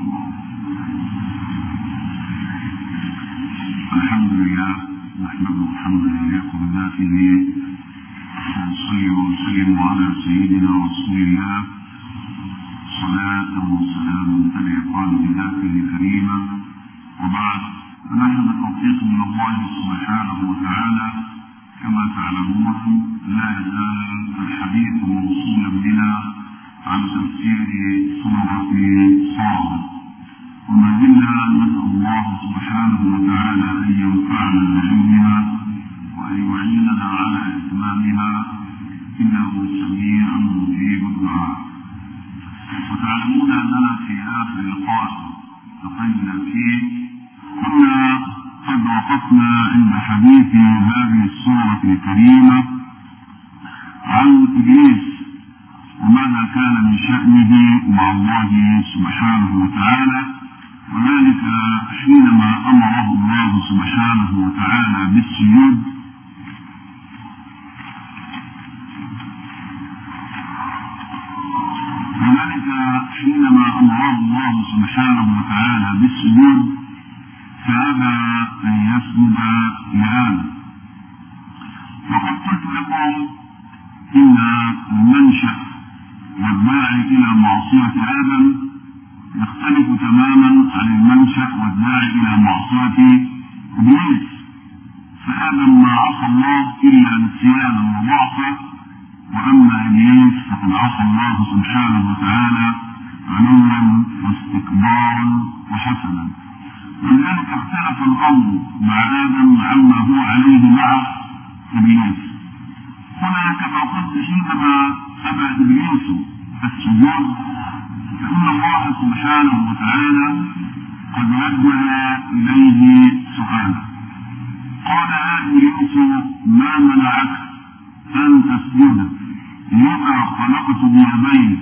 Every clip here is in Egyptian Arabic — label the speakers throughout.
Speaker 1: الحمد لله نحمده حمدا يليق بذاته ونصلي ونسلم على سيدنا رسول الله صلاة وسلاما تليقان بذاته الكريمة وبعد فنحن بتوفيق من الله سبحانه وتعالى كما تعلمون لا يزال الحديث موصولا بنا عن تفسير سورة صاد وما زلنا نسأل الله سبحانه وتعالى أن ينفعنا بعلمها وأن يعيننا على إتمامها إنه سميع مجيب الدعاء وتعلمون أننا في آخر لقاء التقينا فيه كنا قد وقفنا عند حديث هذه السورة الكريمة عن إبليس وماذا كان من شأنه مع الله سبحانه وتعالى وذلك حينما أمره الله سبحانه وتعالى بالسجود وذلك حينما أمره الله سبحانه وتعالى بالسجود فأبى أن يسجد لآدم وقد قلت لكم إن المنشأ والداعي إلى معصية آدم يختلف تماما عن المنشأ والداعي إلى معصية إبليس فآدم ما عصى الله إلا نسيانا وضعفا وأما إبليس فقد عصى الله سبحانه وتعالى علوا واستكبارا وحسنا ولذلك اختلف الأمر مع آدم عما هو عليه مع إبليس هنا كما قلت حينما أبى إبليس السجود فإن الله سبحانه وتعالى قد وجه إليه سؤالا قال يا إبليس ما منعك أن تسجد لما خلقت بيدي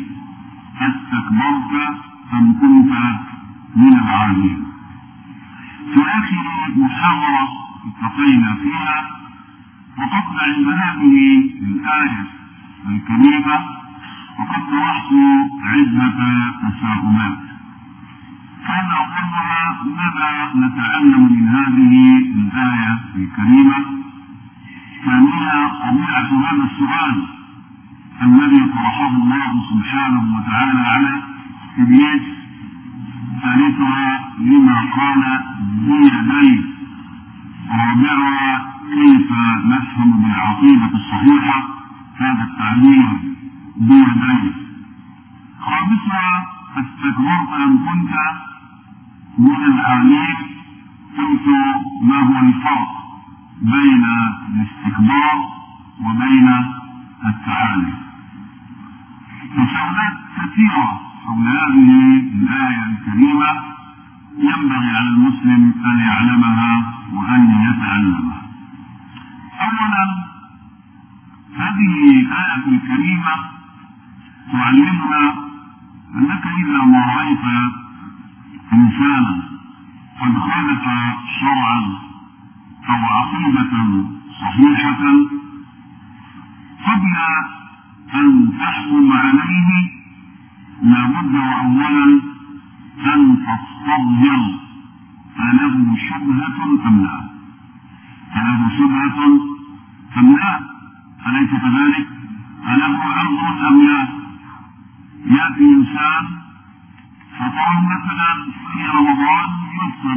Speaker 1: استكبرت أم كنت من العالين في آخر محاورة التقينا فيها وقفنا عند هذه الآية الكريمة وقد طرحت عدة تساؤلات كان أولها ماذا نتعلم من هذه الآية الكريمة ثانيا طبيعة هذا السؤال الذي طرحه الله سبحانه وتعالى على إبليس ثالثها لما قال بيديه رابعها كيف نفهم بالعقيدة الصحيحة هذا التعبير بيديه خامسها استكبرت أم كنت من العالين قلت ما هو الفرق بين الاستكبار وبين التعالي تساؤلات كثيرة حول هذه الآية الكريمة ينبغي على المسلم أن يعلمها وأن يتعلمها أولا هذه الآية الكريمة تعلمنا أنك إذا ما رأيت إنسانا قد خالف شرعا أو عقيدة صحيحة قبل أن تحكم عليه لابد أولا أن تستظهر أله شبهة أم لا أله شبهة أم لا أليس كذلك أله عرض أم لا يأتي إنسان فطعم مثلا في رمضان يفطر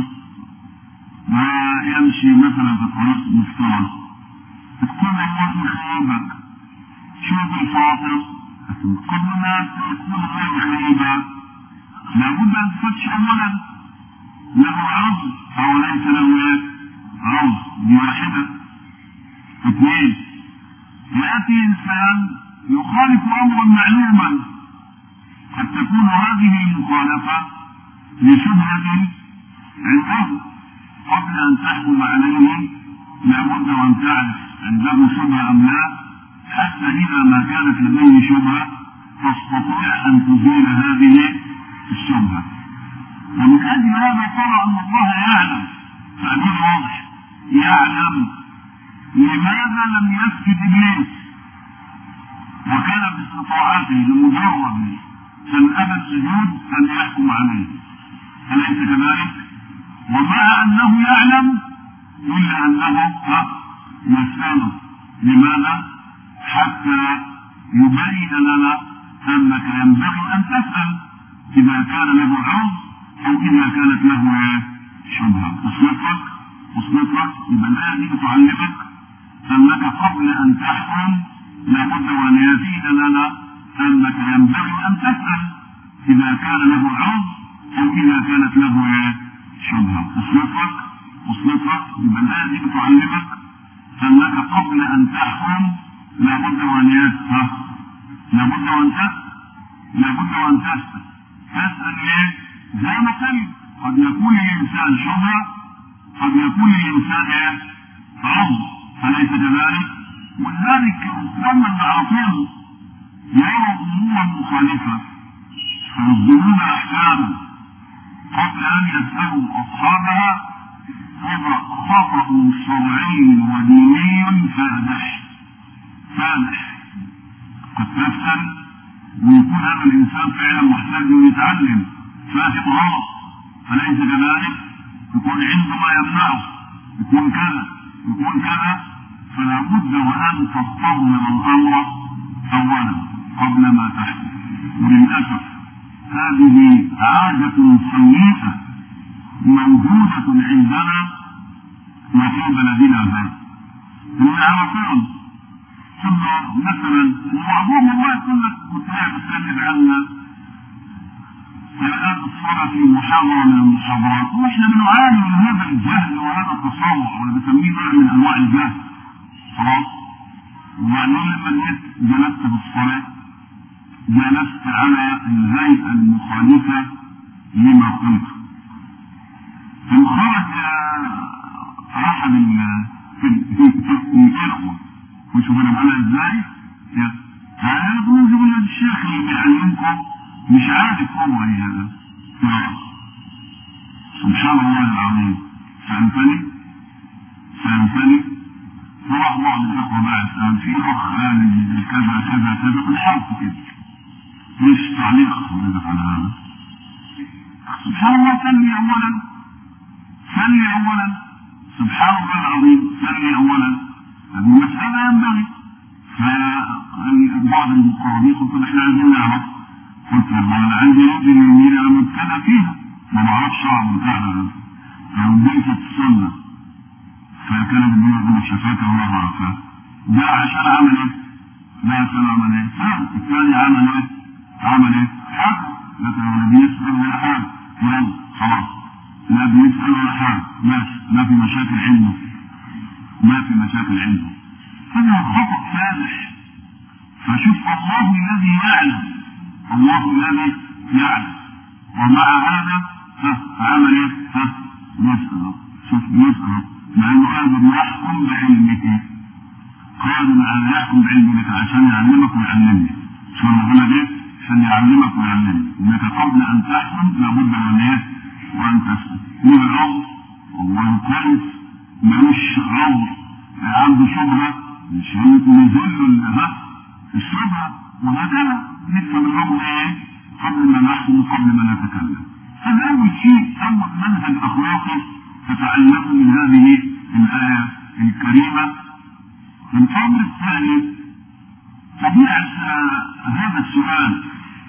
Speaker 1: ويمشي مثلا في طريق مفترض تكون الله يخيبك شوف الفاطر كل الناس يكون الله يخيبك لابد أن تفتش أولا له عرض أو ليس له عرض بواحدة اثنين يأتي إنسان يخالف أمرا معلوما قد تكون هذه المخالفة لشبهة عنده قبل أن تحكم عليه لابد أن تعرف عنده شبهة أم لا حتى إذا ما كانت لديه شبهة تستطيع أن تزيل هذه الشبهة ومن أجل هذا ترى أن الله يعلم تعبير واضح يعلم لماذا لم يسجد إبليس وكان باستطاعته لمجرد أن أبى السجود أن يحكم عليه أليس كذلك؟ ومع أنه يعلم إلا أنه يسأله لماذا؟ حتى يبين لنا أنك ينبغي أن تسأل إذا كان له عرض أو إذا كانت له شبهة وصلتك وصلتك يبقى الآية دي بتعلمك أنك قبل أن تحكم لابد وأن يزيد لنا أنك ينبغي أن تسأل إذا كان له عرض أو إذا كانت له شبهة وصلتك وصلتك يبقى الآية دي بتعلمك أنك قبل أن تحكم لابد وأن يسأل لابد وأن تسأل لابد وأن تسأل تسأل ليه؟ زي ما قلت قد يكون الإنسان شبهة قد يكون الإنسان إيه؟ عرض أليس كذلك؟ ولذلك إخواننا اللي على طول يروا أمورا مخالفة فيصدرون أحكاما قبل أن يسألوا أصحابها هذا خطأ شرعي وديني فادح فادح قد تسأل ويكون هذا الإنسان فعلا محتاج أن يتعلم فاهم غلط أليس كذلك؟ يكون عنده ما يمنعه يكون كذا يكون كذا فلا بد وأن تستظهر الأمر أولا قبل ما تحكم وللأسف هذه عادة سيئة موجودة عندنا وفي بلدنا هذا من على طول ثم مثلا وعموما الله يقول لك كنت قاعد اتكلم عن الان الصلاه في محاضره من المحاضرات واحنا بنعاني من هذا الجهل وهذا التصور وانا بسميه نوع من انواع الجهل خلاص وبعدين لما جيت جلست في الصلاه جلست على الهيئه المخالفه لما قلت فخرج احد الاخوه وشوف انا بعملها ازاي تعالى تقول يقول الشيخ اللي بيعلمكم مش عارف هو ايه هذا سبحان الله العظيم فهمتني؟ فهمتني؟ فراح بعض الاخوه بقى يسال في اخ قال كذا كذا كذا بالحرف كده مش تعليق حضرتك على هذا سبحان الله سلي اولا سلي اولا سبحان الله العظيم سلي اولا هذه مسألة ينبغي فبعض المقربين قلت احنا عايزين نعرف قلت والله انا عندي رجل يمين انا مبتلى فيها ما بعرفش اعمل بتاعها فبنت السنة فكان بدون يقول الشفاكة الله عارفها ده عشان عمل ايه؟ لا عشان عمل ايه؟ فهم الثاني عمل ايه؟ عمل ايه؟ حق لكن هو بيسأل ولا حاجة يلا خلاص لا بيسأل ولا حاجة ماشي ما في مشاكل عنده ما في مشاكل عنده هذا خطأ فادح فشوف الله الذي يعلم الله الذي يعلم ومع هذا ها عمل ايه؟ ها يسأل شوف يسأل مع انه قادر يحكم بعلمه قادر على يحكم بعلمك عشان يعلمك ويعلمني شو انا بقول ايه؟ عشان يعلمك ويعلمك انك قبل ان تحكم لابد من ايه؟ وان تسأل مين العمر؟ والله كويس ملوش عمر عنده شبهة مش نزل ها الشبهة وهكذا نفهم الأمر ايه قبل ما نحكم قبل ما نتكلم هذا أول شيء أول منهج أخلاقي تتعلمه من هذه الآية الكريمة الأمر الثاني طبيعة هذا السؤال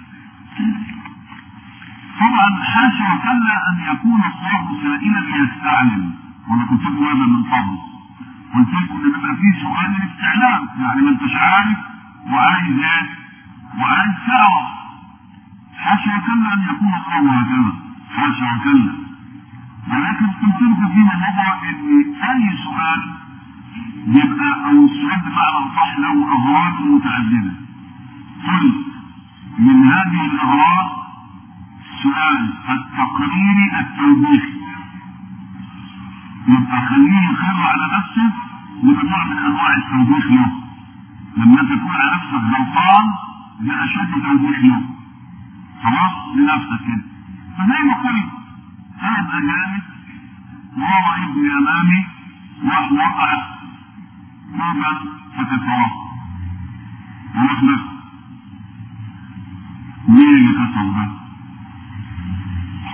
Speaker 1: طبعا حاشا وكلا أن يكون الله سائلا ليستعلم وانا قلت لكم هذا من قبل قلت لكم ان بيبقى فيه سؤال الاستعلام يعني ما انتش عارف وعايز ايه وعايز تعرف حاشا وكلا ان يكون الله هكذا حاشا وكلا ولكن قلت لكم فيما مضى ان اي سؤال يبقى او السؤال بمعنى صح له اغراض متعدده قلت من هذه الاغراض سؤال التقرير التوبيخي يبقى خليه يخر على نفسه وده نوع من انواع التوبيخ له لما انت تكون على نفسك غلطان ده اشد توبيخ له خلاص لنفسك كده فزي ما قلت قاعد اجانب وراى ابني امامي راح وقع طوبا فتتوقع ورحنا مين اللي كسر ده؟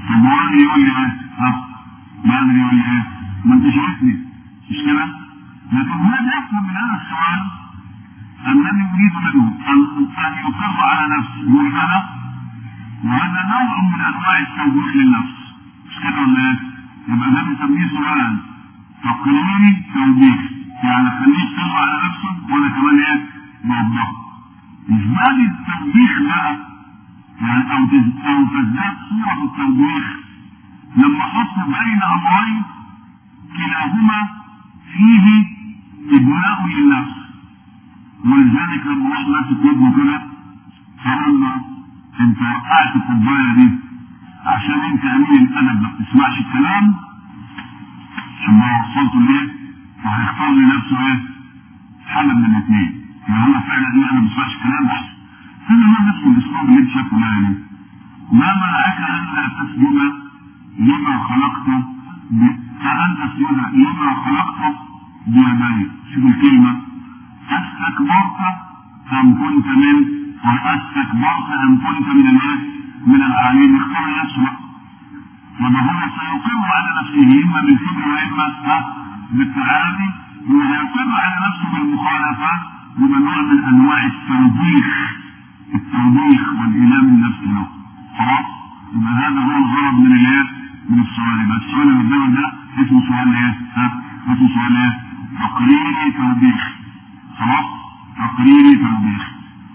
Speaker 1: طب هو اللي يقول لي ايه؟ ها؟ ما ادري يقول لي ايه؟ ما انت شايفني مش كده؟ لكن هو يفهم من هذا السؤال انني اريد منه ان ان يقر على نفسه يقول انا وهذا نوع من انواع التوبيخ للنفس مش كده ولا ايه؟ يبقى ده بنسميه سؤال تقريري توبيخ يعني خليه يقر على نفسه وانا كمان ايه؟ بوضحه ازاي التوبيخ بقى يعني او تز- او تزداد صورة التوبيخ لما احط بين امرين كلاهما فيه ابناء للنفس ولذلك لما واحد ماسك ابنه كده فقال له انت وقعت الكوبايه دي عشان انت امين الادب ما بتسمعش الكلام عشان ما وصلته ليه فهيختار لنفسه ايه حاله من الاثنين يعني هو فعلا ايه انا ما بسمعش الكلام احسن هذا هو نفس الاسلوب اللي انت شايفه يعني ما منعك الا تسجد لما خلقت ب- فان تسجد لما خلقت بيدي شوف الكلمه استكبرت ام كنت من واستكبرت ام كنت من الايه؟ من العالين اختار نفسه بقى وما هو سيقر على نفسه اما بالكبر واما ها بالتعالي ويقر على نفسه بالمخالفه بما نوع من انواع التوبيخ التوبيخ والإيلام النفس له خلاص يبقى هذا هو الغرض من الايه؟ من السؤال يبقى السؤال اللي قدامك ده اسمه سؤال ايه؟ ها؟ اسمه سؤال ايه؟ تقريري توبيخ خلاص؟ تقريري توبيخ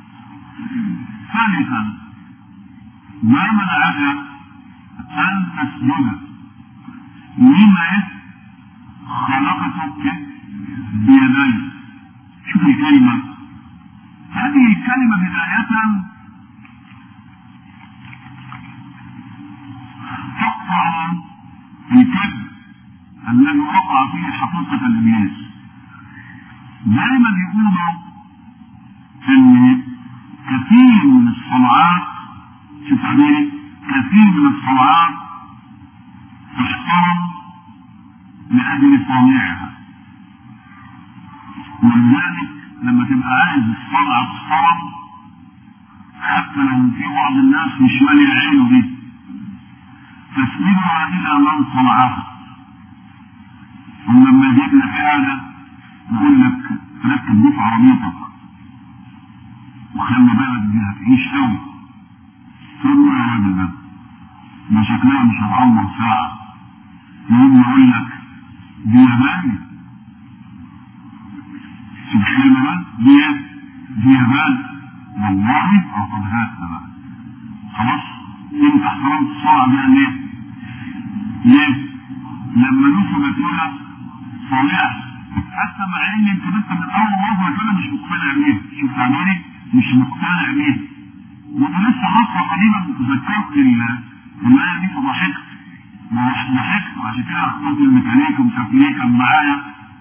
Speaker 1: ثالثا ما منعك أن تسجد لما خلقتك بيديك شوف الكلمة هذه الكلمة بداية تقطع الكذب الذي وقع فيه حقيقة الإبليس دائما يقولوا ان كثير من الصنعات شوف تعبيري كثير من الصنعات تحترم لأجل صانعها ولذلك لما تبقى عايز الصنعة تحترم حتى لو في بعض الناس مش مالي عينه دي تسلمها إلى من صنعها ولما يجيب لك حاجة يقول لك ركب دي في عربيتك وخلي بالك دي هتعيش قوي تقول له يا راجل ده ده شكلها مش هتعمر ساعة يقوم يقول لك دي ياباني الكلمة بقى دي دي يابان والله أقد هاتها بقى خلاص انت احترمت الصنعة دي ليه؟ ليه؟ لما نسبت لها صالحة حتى مع ان انت انت من اول نظرة كده مش مقتنع بيها شوف تعبيري مش مقتنع بيها وانا لسه حاطه قريبا تذكرت الآية دي فضحكت ضحكت وعشان كده اخترت الميكانيكا ومش عارف ليه كان معايا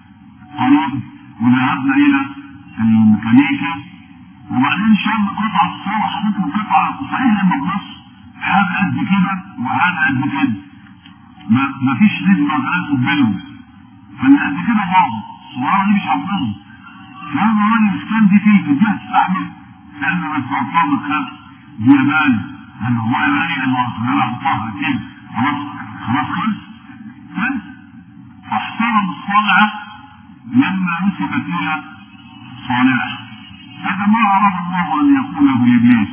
Speaker 1: قريب وذهبنا الى الميكانيكا وبعدين شم قطعة الصورة حطيت له قطعة صحيح لما تبص حاجة قد كده وحاجة قد كده ما ما فيش نسبة تناسب بينهم فاللي قد كده باظت الصورة دي مش هتبوظ فهذا الراجل كان دي فيه دي هتستحمل لأن بس عطام خاف دي ياباني قال له والله ياباني لما أصلا أحطها كده خلاص خلاص خلص خلص فاحترم الصنعة لما نسبت إلى صالحة هذا ما أراد الله أن يقوله لإبليس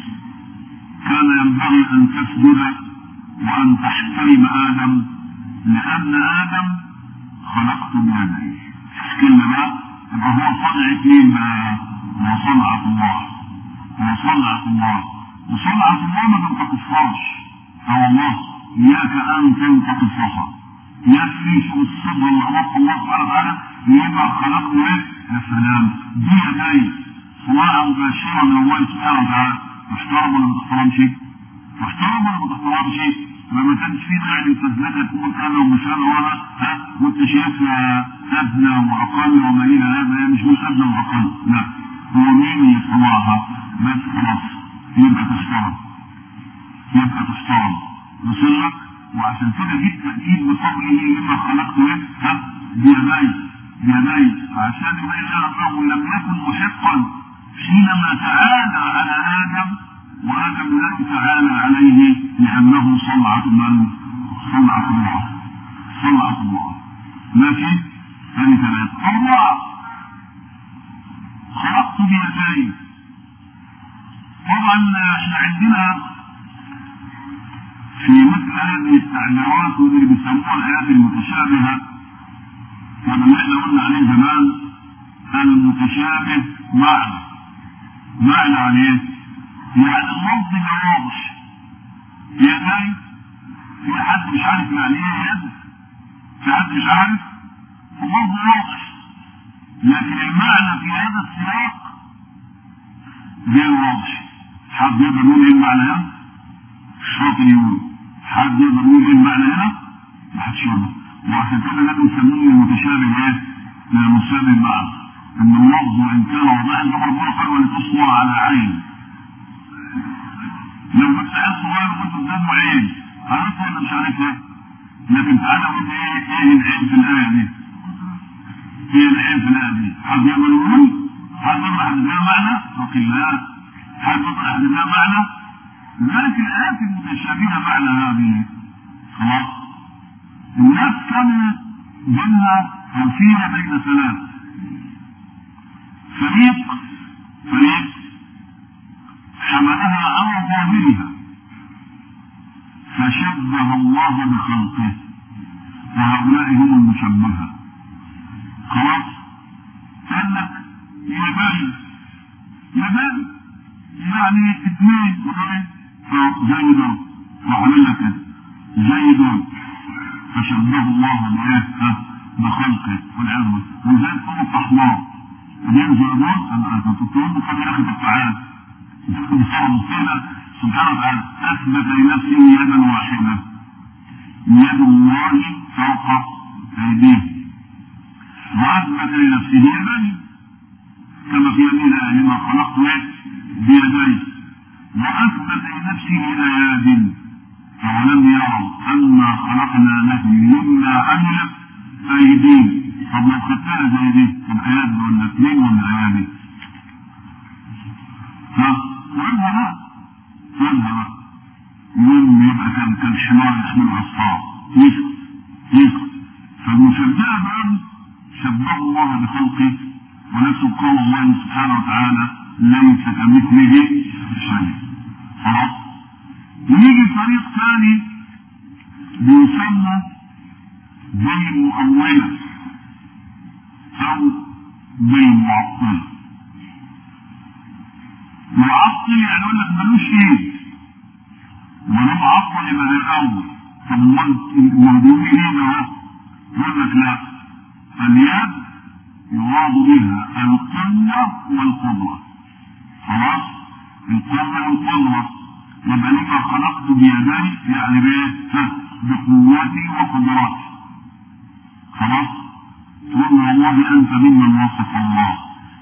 Speaker 1: كان ينبغي أن تسجد وأن تحترم آدم لأن آدم خلقت بيدي كلمة بقى يبقى هو صنعة مين بقى؟ هو صنعة الله هو صنعة الله وصنعة الله ما تنتقصهاش اه والله إياك أن تنتقصها يكفي شو الصبر اللي خلقه الله سبحانه وتعالى لما خلقت ايه؟ يا سلام دي يدي صناعة مباشرة من الله سبحانه وتعالى محترم ولا ما تحترمش؟ محترم ولا ما تحترمش؟ لما كانش في قاعد يتزلزل تقول كذا ومش انا ولا ها وانت شايفها ادنى واقل وما الى هذا هي مش مش ادنى واقل لا هو مين اللي صنعها بس خلاص يبقى تحترم يبقى تحترم وصل لك وعشان كده جيت تأكيد بقوله لما خلقت ايه ها بيدي بيدي عشان يبين انه لم يكن محقا حينما تعالى على ادم وادم لا يتعالى عليه لانه صنعة من في مثل هذه التعبيرات واللي بيسموها الايات المتشابهه وده اللي احنا قلنا عليه زمان المتشابه معنى معنى عليه يعني اللفظ ده واضح يعني في حد مش عارف يعني ايه يد في حد مش عارف اللفظ واضح لكن المعنى في هذا السياق غير واضح حد يقدر يقول ايه المعنى هنا؟ الشاطر يقول حد يقدر يقول ايه المعنى هنا؟ ما حدش يقدر وعشان كده ده بنسميه المتشابه ايه؟ من المتشابه المعنى ان اللفظ وان كان واضحا كما ربنا قال ولتصنع على عين لو كنت عيل صغير وقلت قدامه عين عرفت ولا مش عارف ايه؟ لكن تعالى قول ايه ايه العين في الايه دي؟ ايه العين في الايه دي؟ حد يقدر يقول؟ حد يقدر يحدد لها معنى؟ فقل لا حد يقدر يحدد لها معنى؟ ذلك الايات المتشابهه معنى هذه خلاص؟ الناس كانوا بينها او فيها بين ثلاث فريق فريق حملها على ظاهرها فشبه الله بخلقه وهؤلاء هم المشبهة خلاص قال لك ياباني ياباني يعني اثنين زي دول وعمل لك كده زي دول فشبه الله بايه بخلقه والعياذ بالله وزي القوم الاحمر بينزل دول انا كنت بقول كان يا اخي تعالى ربنا سبحانه وتعالى اثبت لنفسه يدا واحده يد الله فوق ايديه واثبت لنفسه يدين كما في يمين لما خلقت بيدي واثبت لنفسه اياد أولم يروا أنا خلقنا لهم مما عملت أيديهم طب لو خدتها زي دي الآيات ولا اثنين ولا أيادي ها قولها بقى قولها بقى يوم يبقى كان كالحمار يحمل عصاه يسكت يسكت فالمشبهة بقى شبه الله بخلقه ونفسه قول الله سبحانه وتعالى ليس كمثله شيء خلاص يجي فريق ثاني بيسمى زي المؤولة أو زي المعطلة معطل يعني يقول لك ملوش ايد ولا معطل يبقى زي الأول طب امال الموضوع ايه ده يقول لك لا اليد يراد بها القوة والقدرة خلاص القوة والقدرة يبقى لما خلقت بيدي يعني بايه؟ بقوتي وقدرتي خلاص تقول والله انت ممن وصف الله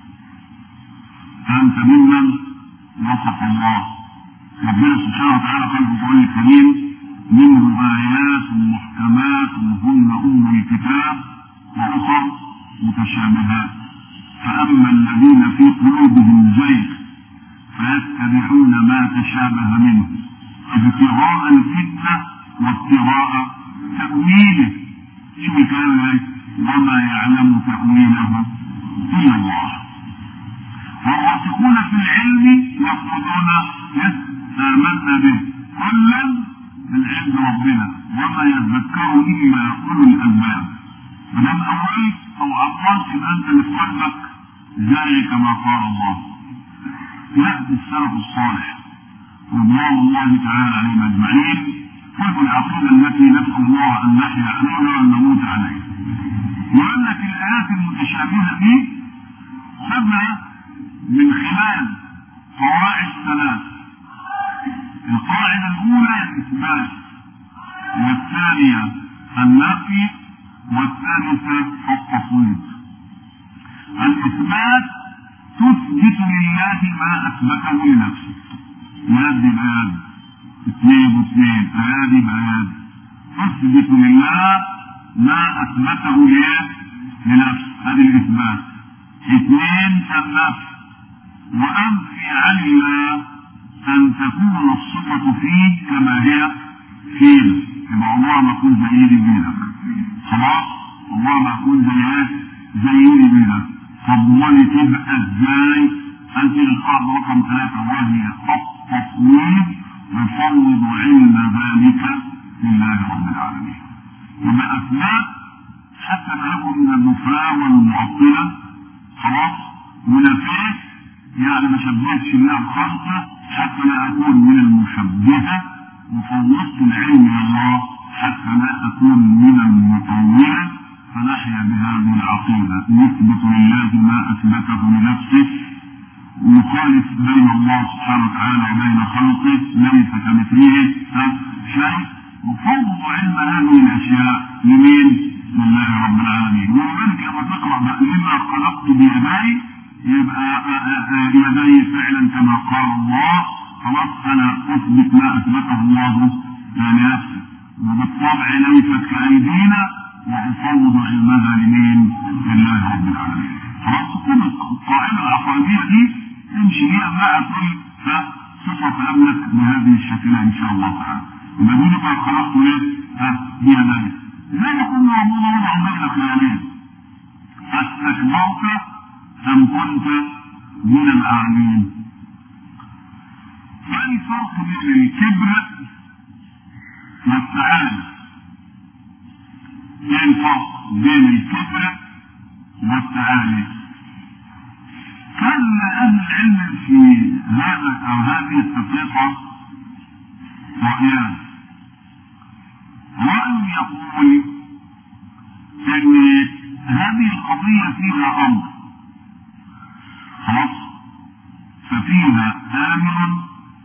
Speaker 1: انت ممن وصف الله ربنا سبحانه وتعالى قال في القران الكريم منه ايات محكمات هن ام الكتاب واخر متشابهات فاما الذين في قلوبهم زيغ فيتبعون ما تشابه منه ابتغاء الفتنة وابتغاء تأويله شو الكلام ده وما يعلم تأويله إلا الله والراسخون في العلم يقولون آمنا به كلا من عند ربنا وما يذكر إلا أولو الألباب فلم أوليت أو عطلت يبقى أنت اللي في قلبك زي كما قال الله يأتي السلف الصالح رضوان الله تعالى عليهم أجمعين وفي العقيدة التي نسأل الله أن نحيا عليها وأن نموت عليها. يقول لك الآيات المتشابهة دي خدها من خلال قواعد ثلاث. القاعدة الأولى الإثبات والثانية النفي والثالثة التصويت. الإثبات تثبت لله ما اثبته لنفسه يد بيد اثنين واثنين ايادي بايادي تثبت لله ما اثبته لنفسه هذه الاثبات اثنين النفي وانفي عن الله ان تكون الصفه فيه كما هي فينا يبقى عمرها ما تكون زي ايدي بيدك خلاص عمرها ما تكون زي ايه زي ايدي بيدك طب امال تبقى ازاي؟ هذه القاعده رقم ثلاثه وهي التصوير يفوض علم ذلك والمعطلة خلاص ونفيت يعني ما شبهتش الله بخلقه حتى لا أكون من المشبهة وفوضت العلم إلى الله حتى لا أكون من المطولة فنحيا بهذه العقيدة نثبت لله ما أثبته لنفسه يخالف بين الله سبحانه وتعالى وبين خلقه ليس كمثله شيء وفوض علم هذه الاشياء لمين؟ لله رب العالمين ولذلك لما تقرا بقى لما خلقت بيدي يبقى يدي فعلا كما قال الله خلاص انا اثبت ما اثبته الله لنفسه وبالطبع ليست كايدينا وافوض علمها لمين؟ لله رب العالمين خلاص كل القاعده العقائديه دي تمشي هي مع كل صفه املك بهذه الشكلة ان شاء الله تعالى يبقى دي بقى خلقت ايه؟ ها بيدي لا يكون موضوع وضع بين خيالين استكبرت ام كنت من العالمين ما الفرق بين الكبر والتعالي ايه الفرق بين الكبر والتعالي كان اهل العلم في هذا او هذه التفرقه رايان راي يقول ان هذه القضيه فيها امر خلاص ففيها امر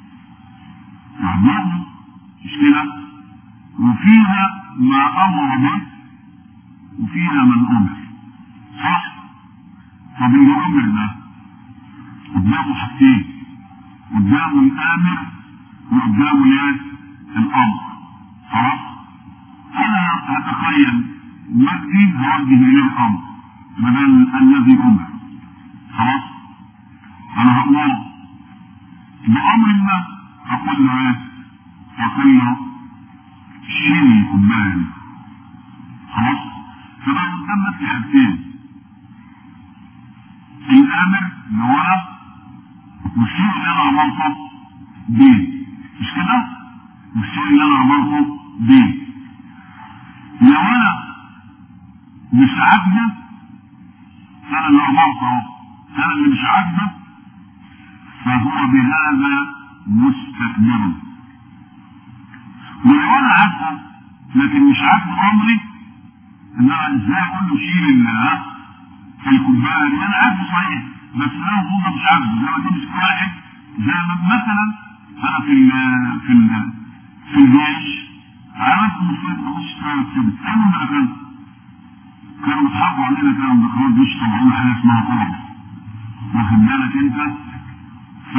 Speaker 1: مأمور مش كده وفيها ما امر به وفيها من امر صح طب اللي امر ده قدامه حاجتين قدامه الامر وقدامه الايه الامر خلاص انا هتخيل مجدي هوجه اليه الامر بدل الذي امر خلاص انا هامره بامر ما اقول له ايه اقول له شيل كوبايه خلاص فبقى قدام نفسي حاجتين الامر اللي هو والشيء اللي انا عملته دين مش كده؟ والشيء اللي انا عملته دين لو انا مش عاجبه انا اللي عملته اهو انا اللي مش عاجبه فهو بهذا مستكبر ولو انا عاجبه لكن مش عاجبه امري ان انا ازاي اقول له شيل الكوبايه دي انا عاجبه صحيح بس انا المفروض مش عاجبه زي ما تمسك واحد زي ما مثلا انا في ال في ال في الجيش عملت مصيبه اخش اشتغل كده اول ما دخلت كانوا بيضحكوا علينا كانوا دخلوا الجيش طلعوا لنا حاجه اسمها طلب واخد بالك انت ف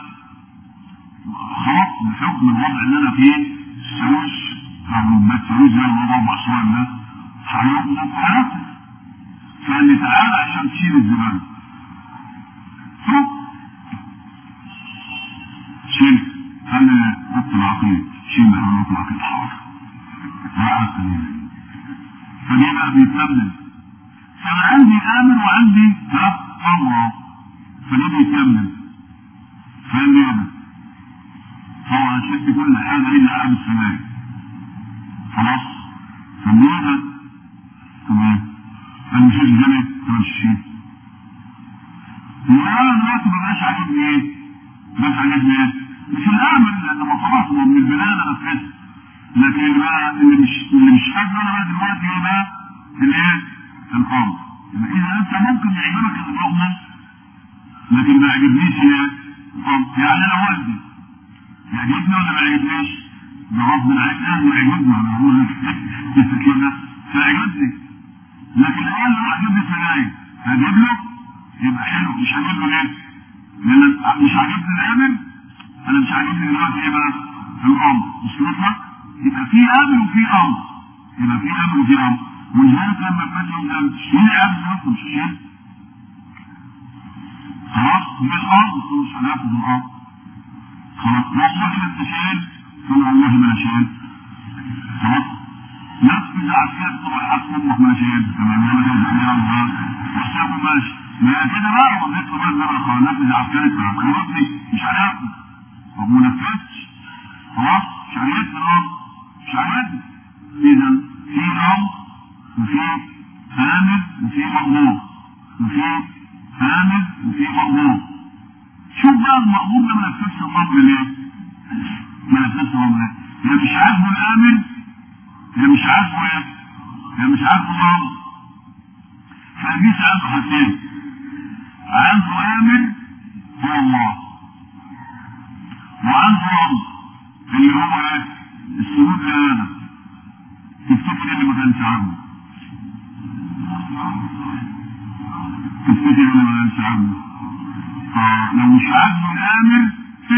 Speaker 1: خلاص بحكم الوضع اللي انا فيه السويس او ما تسويش زي الوضع اربع شهور ده هيطلب حياتك فقال لي تعالى عشان تشيل الزباله شيل قال لي حط العقيد شيل محمد العقيد حاضر وقعدت فدي بقى بيكمل فانا عندي امر وعندي ها امر فدي بيكمل فقال لي انا طبعا شلت كل حاجه الا عاب السماء خلاص فمنين تمام انا مش جنب مش شيء وانا دلوقتي ما بقاش عاجبني ايه؟ بس عاجبني ايه؟ مش الامر لان ما خلاص ما من البدايه انا نفذت لكن اللي بقى اللي مش اللي مش قادر انا بقى دلوقتي ايه بقى؟ الايه؟ الامر يبقى اذا انت ممكن يعجبك اللي لكن ما يعجبنيش ايه؟ الامر يعني انا والدي يعجبني ولا ما يعجبنيش؟ بغض عنك اهله يعجبني انا هقول كده فيعجبني لكن لو قال له اجيب لي سجاير هجيب له يبقى حلو مش هجيب له ليه؟ لان مش عاجبني الامر انا مش عاجبني دلوقتي ايه بقى؟ الامر وصلت يبقى في امر وفي امر يبقى في امر وفي امر ولذلك لما الناس يقول تشيل امر نفسه مش تشيل خلاص من الارض مش هناخد الارض خلاص والله ما انت شايل قل والله ما انا شايل خلاص نفذ عسكري طبعا حتى امك ما شايل تمام وحسابه ماشي ما كده بقى وضيت له بقى ان انا نفذ عسكري خلصني مش هناخد طب ما نفذتش خلاص مش عاجبني الامر مش عاجبني اذا في امر وفي آمن وفي مأمور وفي آمن وفي مأمور شوف بقى المأمور ده ما نفذش الأمر ليه؟ ما نفذش الأمر ليه؟ يا مش عاجبه الآمن يا مش عاجبه ايه؟ يا مش عاجبه الأمر فالجيش عنده حاجتين عنده آمن هو الله وعنده رب اللي هو ايه؟ السجود لآدم تفتكر اللي ما كانش عنده تفتكر اللي ما كانش عنده اه لو مش عاجبه الآمر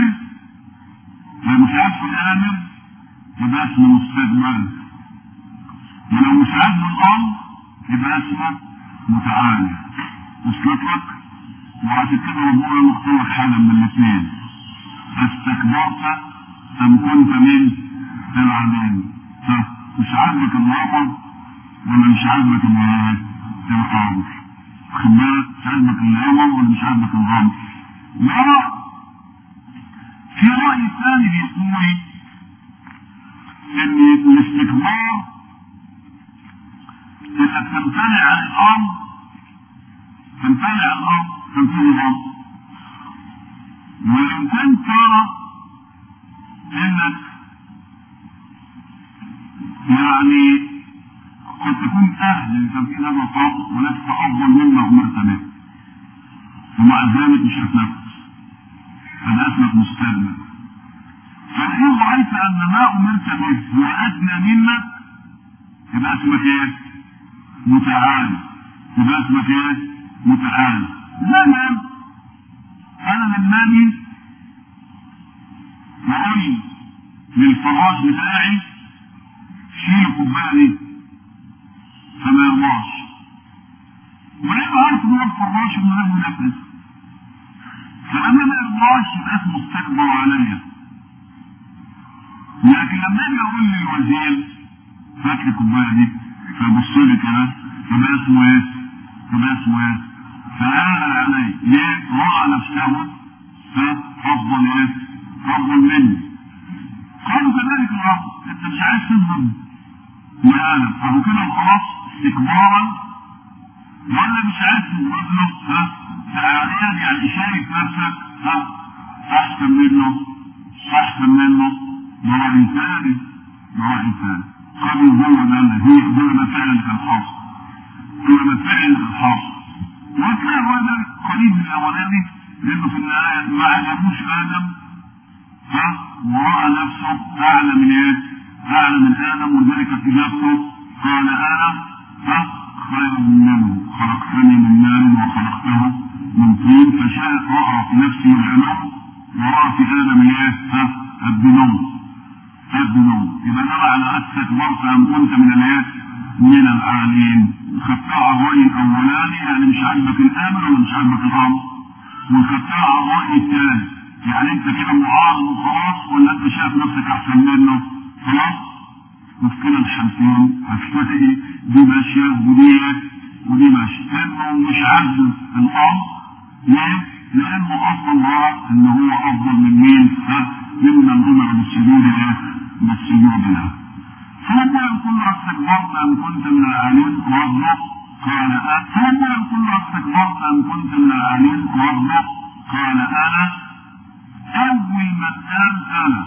Speaker 1: لو مش عاجبه الآمر يبقى اسمه مستكبر ولو مش عاجبه الأمر يبقى اسمه متعالي وصلت لك وعشان كده ربنا مختار لك حاجة من الاثنين استكبرت أم كنت من العالمين ها مش عاجبك الأمر ولا مش عاجبك الأمر خد بالك مش عاجبك الأمر ولا مش عاجبك الأمر لا في رأي ثاني بيقول إن الاستكبار إنك تمتنع عن الأمر تمتنع عن الأمر تنفيذ الأمر ولو كنت ترى إنك يعني قد تكون أهل لتنفيذ هذا الأمر ولست أفضل مما أمرت به ومع ذلك مش هتنفذ هذا اسمك مستكبر فإن رأيت أن ما أمرت به هو أدنى منك يبقى اسمك إيه؟ متعالي يبقى اسمك إيه؟ متعالي لما أنا للنبي وقول للفراش بتاعي شيل الكوباية دي فما يرضاش ولما عارف ان هو الفراش انه لازم ينفذ فلما ما يرضاش يبقى اسمه استكبر عليا لكن لما اجي اقول للوزير هات لي الكوبايه دي فيبص لي كده يبقى اسمه ايه؟ يبقى اسمه ايه؟ فآل علي ليه؟ راى نفسه افضل ايه؟ افضل مني قالوا كذلك الامر انت مش عايز تظلم لآدم فهو كده خلاص استكبارا ولا مش عايز تظلم ها؟ تعاليا يعني شايف نفسك ها؟ احسن منه احسن منه ده رأي ثاني ده رأي ثاني قالوا هو ده هي هو ما فعلا كان حاصل هو ما فعلا كان حاصل وكان هذا قريب من الاولاني لانه في النهايه ما عجبوش ادم ها ورأى نفسه اعلى من ايه؟ اعلى من ادم ولذلك اجابته قال انا ها خير منه خلقتني من نار وخلقته من طين فشاء راى في نفسه العلو وراى في ادم الايه؟ ها الدنو الدنو يبقى ده على استكبرت ام كنت من الايه؟ من العالين خدتها على الراي الاولاني يعني مش عاجبك الامر ولا مش عاجبك الامر وخدتها على الراي الثاني يعني انت كده معارض وخلاص ولا انت شايف نفسك احسن منه خلاص وفي كلا الحالتين هتلاقي دي ماشيه ودي ودي ماشيه لانه مش عاجبه الامر ليه؟ لانه اصلا راى ان هو افضل من مين؟ ها؟ ممن امر بالسجود ايه؟ بالسجود له. فلما يقول له استكبرت ام كنت من العالين ربه قال انا فلما يقول له استكبرت ام كنت من العالين ربه قال انا اول من قال انا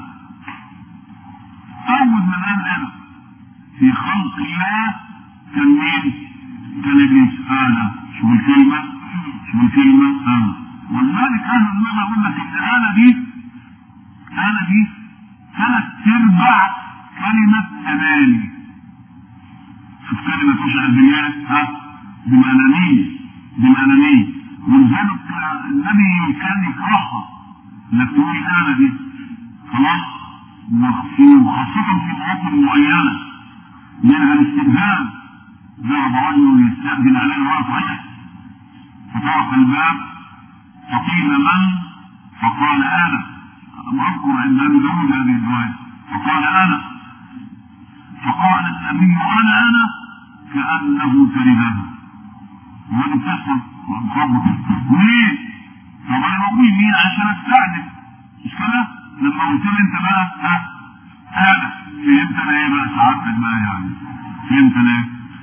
Speaker 1: اول من قال انا في خلق الله كان مين؟ كان ابليس انا شوف الكلمه شوف الكلمه انا ولذلك اهل اللغه يقول لك ان انا دي انا دي ثلاث ارباع كلمه اناني شوف كلمه تشعر بالله ها بالانانيه بالانانيه ولذلك النبي كان يكرهها انك تقول انا دي خلاص وخاصة في مواطن معينة منها الاستبدال ذهب رجل يستأذن عليه رافعه فطرق الباب فقيل من فقال انا لم اذكر عند ابي داود هذه الروايه فقال انا فقال النبي انا انا كانه كرهها وهذا بتحصل ليه؟ طب انا بقول مين عشان استعجل مش كده؟ لما قلت لي انت بقى ها انا فهمت انا ايه بقى سعادتك بقى يعني فهمت انا ايه؟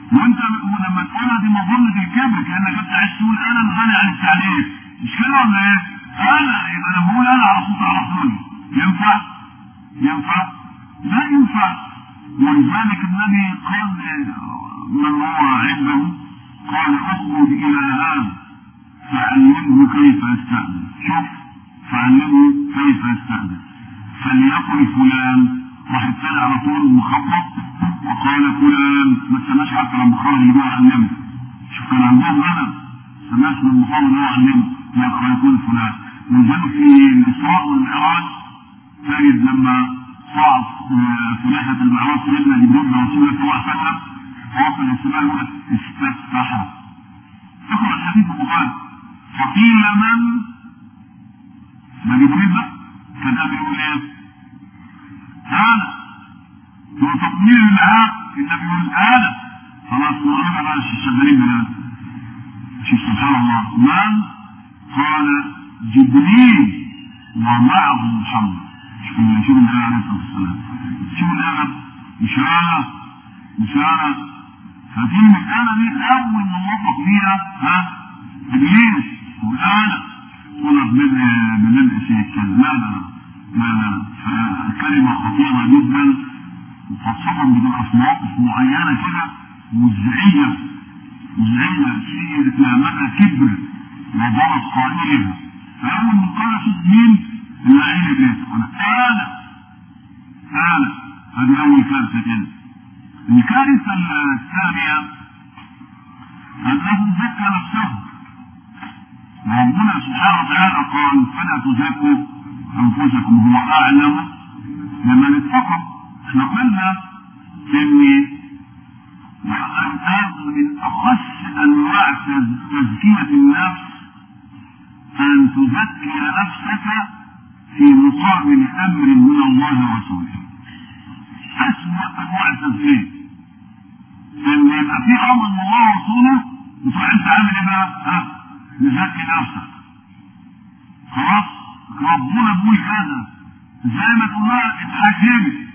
Speaker 1: وانت ولما تقولها دي مظنة الكبر كانك انت عايز تقول انا الغني عن التعريف مش كده ولا ايه؟ انا يبقى انا بقول انا على صوت على طول ينفع؟ ينفع؟ لا ينفع ولذلك النبي قال من هو عنده قال اخرج الى هذا فعلمه كيف يستأذن شوف فعلمه كيف يستأذن فليقل فلان راح الثاني على طول مخبط وقال فلان ما استناش حتى لما خرج اللي هو علمه شوف كان عندهم غنم استناش من المقام اللي هو علمه لا قال يقول فلان ولذلك في الاسراء والمعراج تجد لما صعد في رحله المعراج سيدنا جبريل رسول الله صلى الله عليه وسلم وصل السماء يقول استفتح اقرا الحديث البخاري فقيل من ده جبريل بقى كان بيقول ايه؟ انا هو تطمين المعاد النبي يقول انا خلاص نقول انا شغالين بلاد شوف سبحان الله من قال جبريل ومعه محمد شوف شوف النبي عليه الصلاه والسلام شوف الادب مش انا مش انا فكلمة انا دي اول ما وصف فيها ها ابليس وانا طلب من من شيء لا لا لا لا فالكلمة خطيرة جدا وخاصة بتبقى في مواقف معينة كده مزعجة مزعجة شيء فيها مدى كبر وضرب قائلها فأول من قال شوف مين اللعين ابليس انا انا انا هذه اول كارثة كده الكارثة الثانية انه زكى نفسه وربنا سبحانه وتعالى قال فلا تزكوا انفسكم هو اعلم بمن اتقى احنا قلنا ان هذا من اخص انواع تزكية النفس ان تزكي نفسك في مقابل امر من الله ورسوله اسوأ انواع التزكية ان يبقى في امر من الله ورسوله وتروح انت عامل ايه بقى؟ ها؟ تزكي نفسك خلاص ربنا بيقول كذا زي ما تقول لها اتحكمي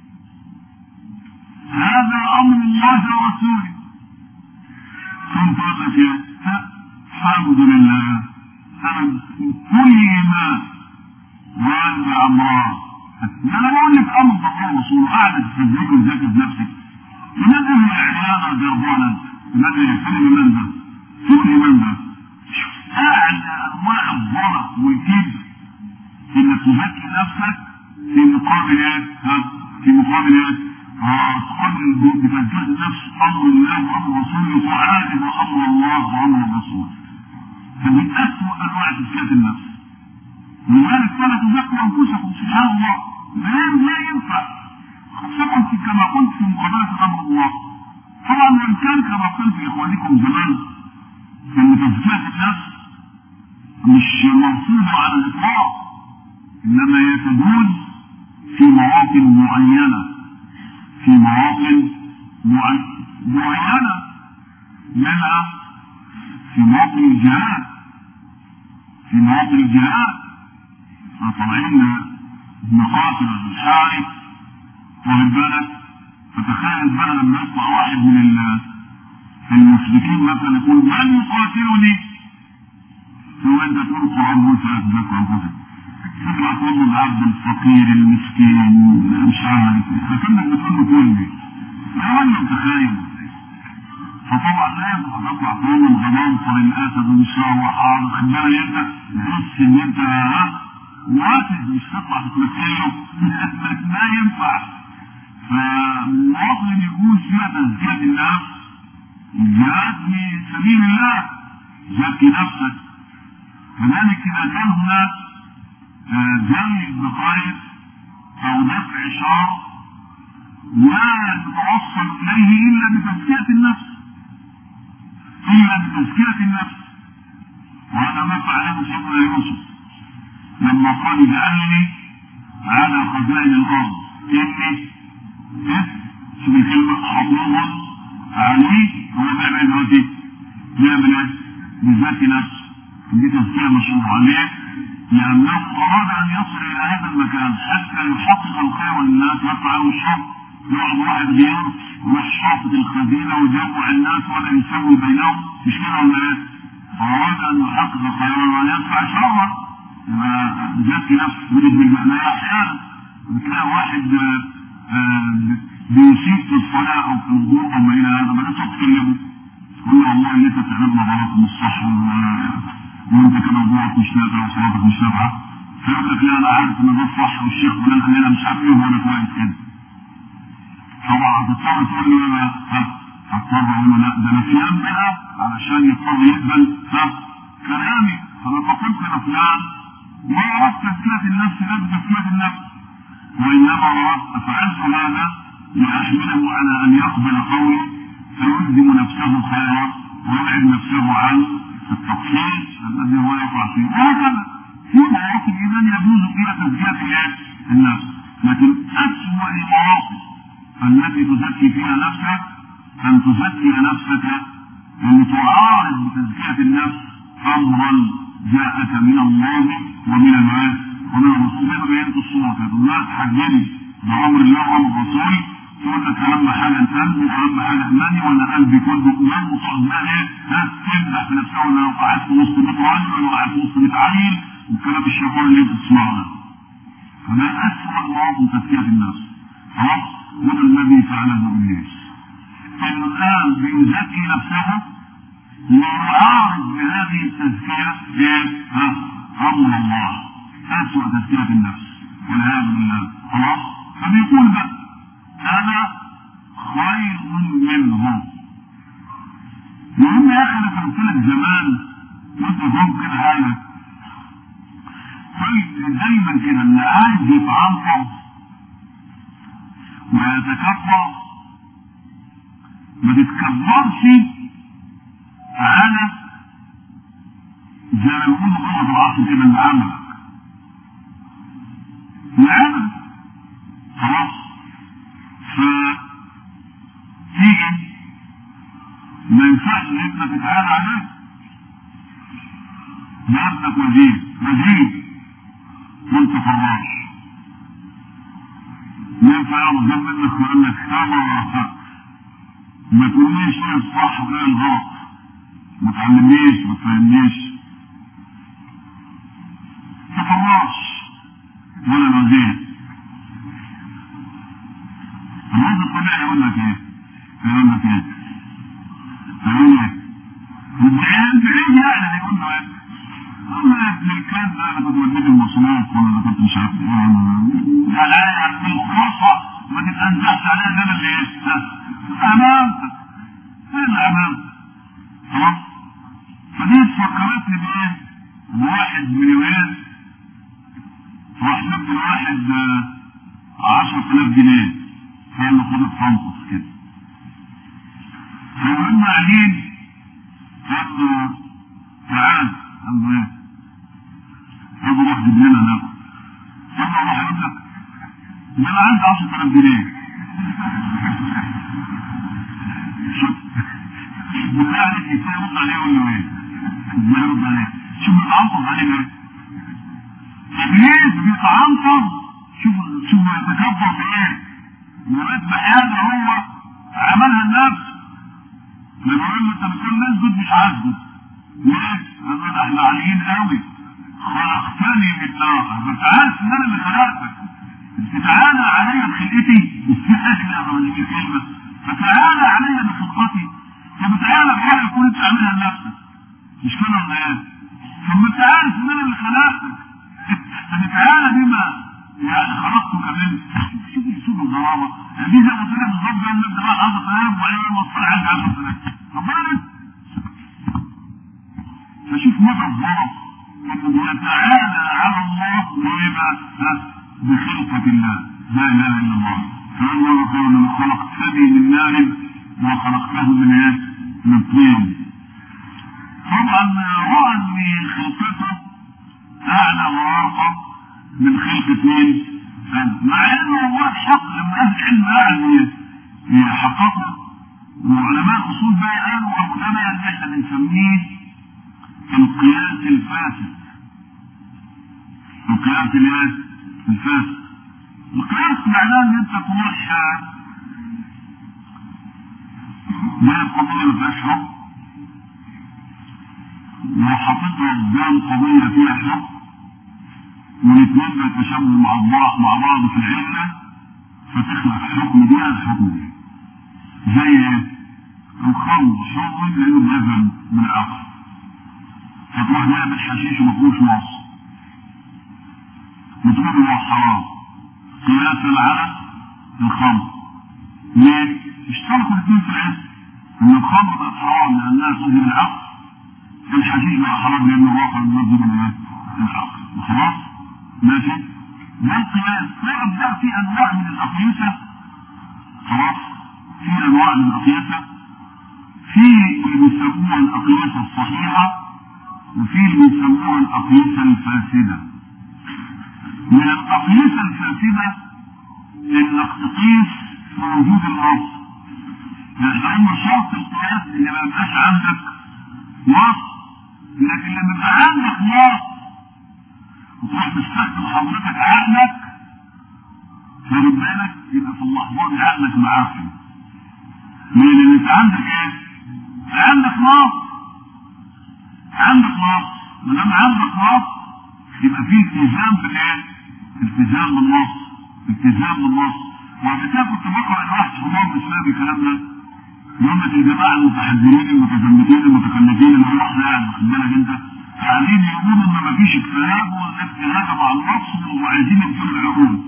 Speaker 1: هذا امر الله ورسوله ثم تقول لك ايه؟ الحمد لله انا كل ما وعند امراه ما انا بقول لك امر الله ورسوله قاعده تزكي وتزكي بنفسك لماذا هي عيانا جربانا؟ لماذا فين الايمان ده؟ فين الايمان ده؟ اعلى انواع الضرر والكبر انك تزكي نفسك في مقابل ايه؟ في مقابل ايه؟ اه تقابل بتزكية النفس امر الله وامر رسوله تعالج امر الله وامر الرسول. فمن اسوء انواع تزكية النفس. لذلك فلا تزكوا انفسكم سبحان الله. لا لا ينفع. خاصة كما قلت في مقابلة امر الله. طبعا وان كان كما قلت لاخوانكم زمان ان تزكية النفس مش مرفوضة على الإطلاق إنما هي تجوز في مواطن معينة في مواطن معينة منها في مواطن الجهاد في مواطن الجهاد طالعين نقاتل الحارب واخد بالك فتخيل بقى لما يطلع واحد من المشركين مثلا يقول من يقاتلني هو انت تقول القران موسى يتذكر انفسك تطلع تقول العبد الفقير المسكين مش عارف فكانك بتقول له كل راجل متخيل فطبعا لا ينفع تطلع تقول الغضنفر الاسد المشاوح خبالك انت تحس ان انت واحد مش تطلع تتمثله ما ينفع فالمواطن يجوز فيها تزكية النفس الجهاد في سبيل الله زكي نفسك كذلك إذا كان هناك جري البقايا أو دفع شر لا يتوصل إليه إلا بتزكية النفس إلا بتزكية النفس وهذا ما فعله سيدنا يوسف لما قال اجعلني على خزائن الأرض إني إيه شوف الكلمة حفظها عليه هو بيعمل دلوقتي بيعمل إيه؟ بيزكي نفسه دي تزكية مشروع عليه لأنه أراد أن يصل إلى هذا المكان حتى يحقق الخير للناس يطلع له الشر يقعد واحد غير وراح شاطط الخزينه وجمع الناس ولا يسوي بينهم مش كده ولا ايه؟ فاراد ان يحقق خيرا ولا يدفع شرا يبقى ذات نفس ولد بالمعنى احيانا بتلاقي واحد آه، آه، بيسيء في الصلاه او في الوضوء او ما الى هذا ما تكلمه تقول له والله اللي انت بتعمله غلط مش صح و- وانت كده وضوءك مش نافع وصلاتك مش نافعه فيقول لك لا انا عارف ان ده الصح والشيخ فلان قال لي انا مش عارف ايه وانا كويس كده طبعا هتضطر تقول له ايه بقى؟ ها هضطر اقول له لا ده انا فلان بقى علشان يضطر يقبل ها كلامي فلما قلت انا فلان ما اردت تزكيه النفس لا بتزكيه النفس وانما اردت فعلت هذا لاحمله على ان يقبل قولي فيلزم نفسه خيرا ويبعد نفسه عن التقصير الذي هو يقع فيه وهكذا في مواقف اذا يجوز فيها تزكيه الايه؟ النفس لكن اسوء المواقف التي تزكي فيها نفسك ان تزكي نفسك ان تعارض بتزكيه النفس امرا جاءك من الله ومن الناس ومن الرسول زي ما بينت الصوره كده الناس حجني بامر الله وامر الرسول تقول لك اهم حاجه القلب واهم حاجه ايماني وانا قلبي كله ايمان وتقعد بقى ايه ها تمدح في نفسها ولا لو قعدت في وسط 100 راجل ولا قعدت في وسط 100 عيل والكلام الشيطان اللي انت بتسمعه ده فده اسوء مواطن تزكيه النفس خلاص وده الذي فعله ابليس انه الان بيزكي نفسه ويعارض بهذه التزكيه ايه؟ ها؟ امر الله اسوء تزكيه النفس والعياذ بالله خلاص فبيقول بقى انا خير منه المهم يا اخي انا قلت لك زمان كنت فاهم كده حاجه قلت دايما كده اللي عايز يتعنطر ويتكبر ما تتكبرش على زي ما بيقولوا قوة العصر كده اللي عملك العمل خلاص فتيجي ما ينفعش ان انت تتعالى عليه ده ابنك وزير وزير وانت فراش ينفع ياخد جنب منك ويقول لك سما ما تقوليش ايه الصح وايه الغلط ما تعلمنيش ما تفهمنيش تفراش ولا الوزير الوزير الطبيعي يقول لك ايه؟ يقول لك ايه؟ يقول لك الدعاء بعيد يعني هيقول له ايه؟ يقول له يا ابن الكلب ده انا كنت بديك المصروف ولا انا كنت مش عارف ايه يعني يعني الخلاصه ما تتنزعش عليها ده اللي ايه؟ امانتك ايه اللي امانتك؟ خلاص؟ فدي فكرتني بايه؟ بواحد من يومين راح مدي واحد عشرة آلاف جنيه قال له خد الفانكس كده فلما قاعدين قال له تعال قال له ايه؟ قال له روح جيب لنا ناكل قال له روح اجيب لك ده انا عندي 10000 جنيه شوف بالله عليك ازاي يرد عليه يقول له ايه؟ ازاي يرد عليه؟ شوف بيتعنطف عليه ايه؟ ابليس بيتعنطف شوف شوف بيتكبر بايه؟ يريد بحاجه هو عملها لنفسه لما يقول له انت بتقول نسجد مش هسجد ليه؟ لان احنا عاليين قوي خلقتني من نار بس عارف ان انا اللي خلقتك تتعالى علي بخلقتي اكل يا ابراهيم كلمه فتعالى علي بخلقتي فبتعالى بحاجه تكون انت عاملها لنفسك مش كده ولا ايه؟ ثم انت عارف ان انا اللي خلقتك فتتعالى بما يعني خلقتك منه شوف شوف الغرابه دي زي ما قلت لك بالظبط زي الناس بقى 10000 وبعدين المصطلح عندي 10000 ربنا فشوف مدى الظلم انه بيتعالى على الله بما بخلقة الله لا اله الا الله فقال له خير من خلقتني من نار وخلقته من ايه؟ من طين طبعا راى ان خلقته اعلى وارقى من خلقة مين؟ مع انه هو الحق لما اهل العلم قعدوا يحققوا وعلماء الاصول بقى قالوا ابو ده بقى اللي احنا بنسميه القياس الفاسد القياس الايه؟ الفاسد القياس معناه ان انت تروح جايب قضيه ما فيهاش حكم وحاططها قدام قضيه فيها حكم والاثنين بيتشابهوا مع بعض مع بعض في العله فتخلق حكم دي على حكم دي زي ايه؟ الخمر حرم لانه بيفهم من العقل فتروح نعمل حشيش وما فيهوش نص بتقول هو حرام قياسا على الخمر ليه؟ اشتركوا الاثنين في العلم ان الخمر بقت حرام لانها تذهب العقل الحشيش بقى حرام لانه واقع يذهب الايه؟ العقل خلاص؟ ماشي؟ ده القياس تعرف بقى في انواع من الاقيسه خلاص؟ في انواع من الاقيسه في اللي بيسموها الاقيسه الصحيحه وفي اللي بيسموها الاقيسه الفاسده من الاقيسه الفاسده انك تقيس في وجود النص لان شرط القياس ان ما يبقاش عندك نص لكن لما يبقى عندك نص وتروح تستخدم حضرتك عقلك خد بالك يبقى في اللحظه دي عقلك معفن لان اللي انت عندك ايه؟ عندك نص عندك نص ما دام عندك نص يبقى في التزام بالايه؟ التزام بالنص التزام بالنص وعشان كده كنت بقرا الواحد في مرض الاسلام الكلام ده يقول لك الجماعه المتحذرين المتزمتين المتخلفين اللي هو احنا يعني واخد بالك انت قاعدين يقولوا ان مفيش اجتهاد والناس اجتهاد مع النص وعايزين يقتلوا العقول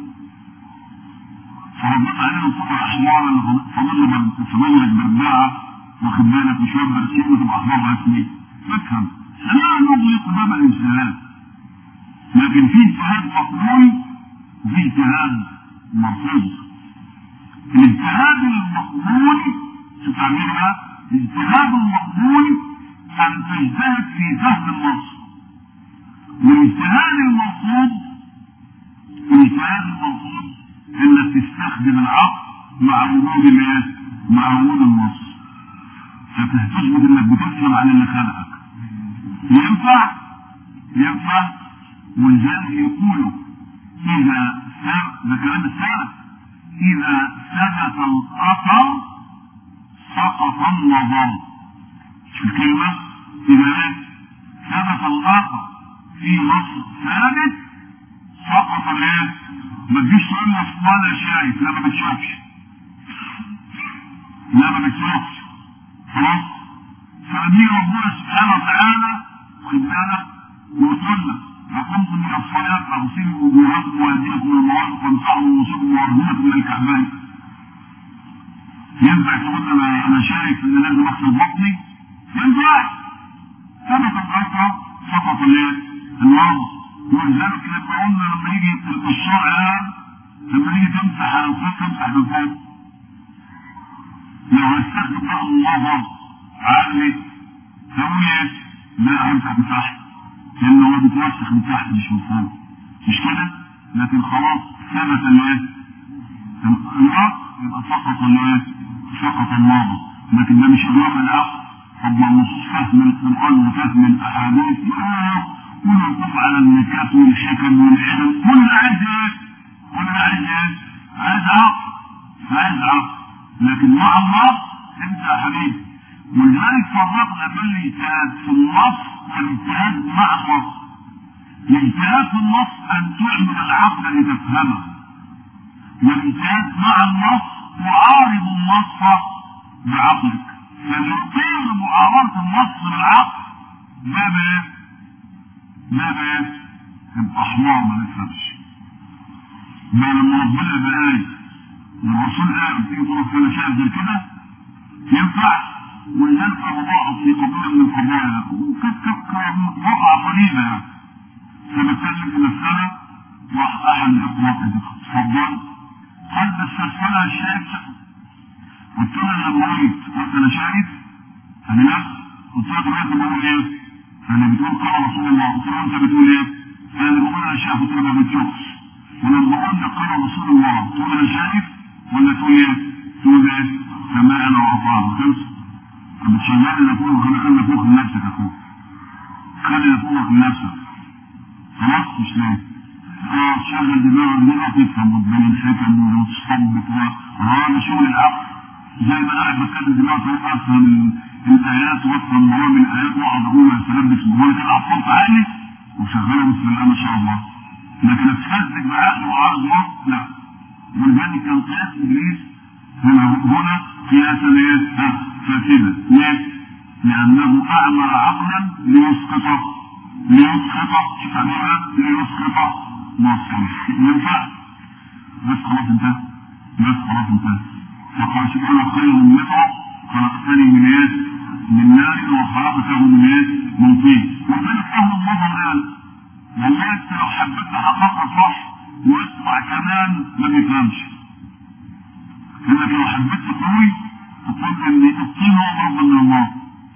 Speaker 1: فربنا علينا الصبر احمر اللي فاضل له فاضل لك برباعه واخد بالك وشويه برسيم وتبقى احمر رسمي افهم لا نغلق باب الاجتهاد لكن في اجتهاد مقبول وفي اجتهاد مرفوض الاجتهاد المقبول شو تعملها الاجتهاد المقبول ان تجتهد في فهم النص والاجتهاد المرفوض الاجتهاد المرفوض انك تستخدم العقل مع وجود الايه؟ مع وجود النص فتثبت انك بتفهم عن اللي خلقك ينفع ينفع ولذلك يقولوا اذا ثبت ده كلام السلف اذا ثبت الاثر سقط النظر شو الكلمه اذا ايه ثبت الاثر في نص ثابت سقط الايه ما تجيش تقول لي انا شايف لا ما بتشوفش لا ما بتشوفش خلاص فدي ربنا سبحانه وتعالى خد بالك ويقول لك وقمتم من الصلاة فاغسلوا وجوهكم وأيديكم من المرافق وامسحوا رؤوسكم وأرجلكم من الكعبين. ينفع تقول أنا أنا شايف إن لازم أغسل بطني؟ ينفع ثبت الأثر سقط الايه؟ النظر ولذلك لما قلنا لما يجي الشرع لما يجي تمسح على الخط تمسح بالفوق لو هستخدم بقى النظر عقلي تقول ايه؟ لا امسح من تحت لان هو بيتوسخ من تحت مش من فوق مش كده؟ لكن خلاص ثبت الايه؟ العقل يبقى سقط الايه؟ سقط النظر لكن ده مش ادراك العقل طب ما النصوص فهم القران وفهم الاحاديث والوقوف على النكات والحكم والعلم كل عايز ايه؟ كل عايز ايه؟ عايز عقل عايز عقل لكن مع الله انت يا حبيبي ولذلك فرقنا بين الاجتهاد في النص والاجتهاد مع النص الاجتهاد في النص ان تعمل العقل لتفهمه والاجتهاد مع النص تعارض النص بعقلك فاللي يطير معارضه النص بالعقل ده بايه؟ ده بايه؟ يبقى حمار ما نفهمش ما لما ربنا يبقى آية والرسول قال تيجي تقول انا شايف زي كده ينفع ولذلك وضعت في قضيه من القضايا وكانت وقعه قريبه يعني فبتكلم في مساله راح احد الاخوات اتفضل قال بس انا شايف قلت له انا لما قلت قلت انا شايف قال لي لا قلت له دلوقتي بقول ايه؟ قال لي بتقول قال رسول الله قلت له انت بتقول ايه؟ قال لي بقول انا شايف قلت له ما بتشوفش ولما قلنا قال رسول الله تقول انا شايف ولا تقول ايه؟ تقول ايه؟ سمعنا واطعنا خلص بتشغل اللي فوق خلي خلي فوق لنفسك يا اخوك خلي فوق لنفسك خلاص مش ليه اه تشغل دماغك دي تفهم وتبين الحكم وتستنبط اه ده شغل العقل زي ما قاعد بتكلم دلوقتي اهو افهم الايات وافهم موامي الايات واقعد اقول يا سلام بسم الله كده على الصوت عالي وشغاله بسم الله ما شاء الله لكن اتفزج بعقل وعرض لا ولذلك كان قياس ابليس هنا هنا قياسا ايه؟ فاسدا ليه؟ لانه اعمل عقلا ليسقطه ليسقطه شوف ليسقطه مصر ينفع بس خلاص انتهى بس خلاص انتهى فقال سبحانه خير منه خلقتني من ايه؟ من نار وخلقته من ايه؟ من طين ولذلك اهل النظر قال والله انت لو حبيت تحققها صح واسمع كمان ما بيفهمش انك لو حبيت تقول تقول ان الطين هو ضرب من الله